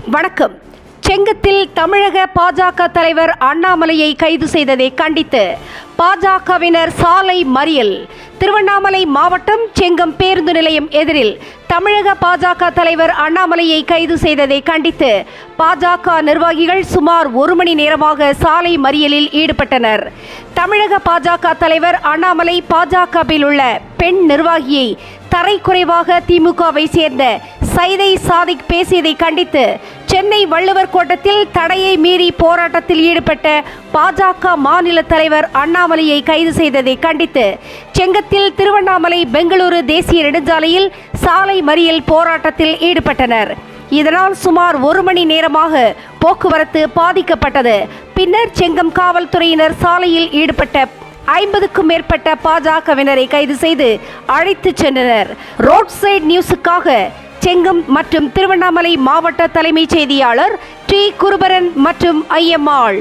வணக்கம் செங்கத்தில் தமிழக பாஜக தலைவர் அண்ணாமலையை கைது செய்ததை கண்டித்து பாஜகவினர் சாலை மறியல் திருவண்ணாமலை மாவட்டம் செங்கம் பேருந்து நிலையம் எதிரில் தமிழக பாஜக தலைவர் அண்ணாமலையை கைது செய்ததை கண்டித்து பாஜக நிர்வாகிகள் சுமார் ஒரு மணி நேரமாக சாலை மறியலில் ஈடுபட்டனர் தமிழக பாஜக தலைவர் அண்ணாமலை பாஜகவில் உள்ள பெண் நிர்வாகியை தரைக்குறைவாக திமுகவை சேர்ந்த சைதை சாதிக் பேசியதை கண்டித்து சென்னை வள்ளுவர் கோட்டத்தில் தடையை மீறி போராட்டத்தில் ஈடுபட்ட பாஜக மாநில தலைவர் அண்ணாமலையை கைது செய்ததை கண்டித்து செங்கத்தில் திருவண்ணாமலை பெங்களூரு தேசிய நெடுஞ்சாலையில் சாலை மறியல் போராட்டத்தில் ஈடுபட்டனர் இதனால் சுமார் ஒரு மணி நேரமாக போக்குவரத்து பாதிக்கப்பட்டது பின்னர் செங்கம் காவல்துறையினர் சாலையில் ஈடுபட்ட ஐம்பதுக்கும் மேற்பட்ட பாஜகவினரை கைது செய்து அழைத்துச் சென்றனர் ரோட் சைடு நியூஸுக்காக செங்கம் மற்றும் திருவண்ணாமலை மாவட்ட தலைமைச் செய்தியாளர் டி குருபரன் மற்றும் ஐயம்மாள்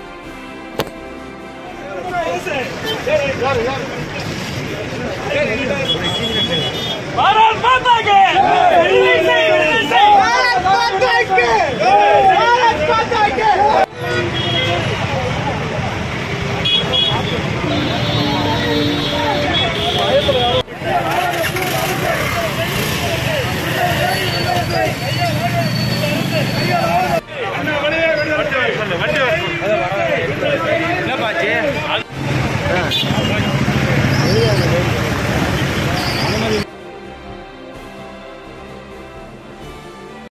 भारत माता के विजय से विजय से भारत माता के भारत माता के வண்டி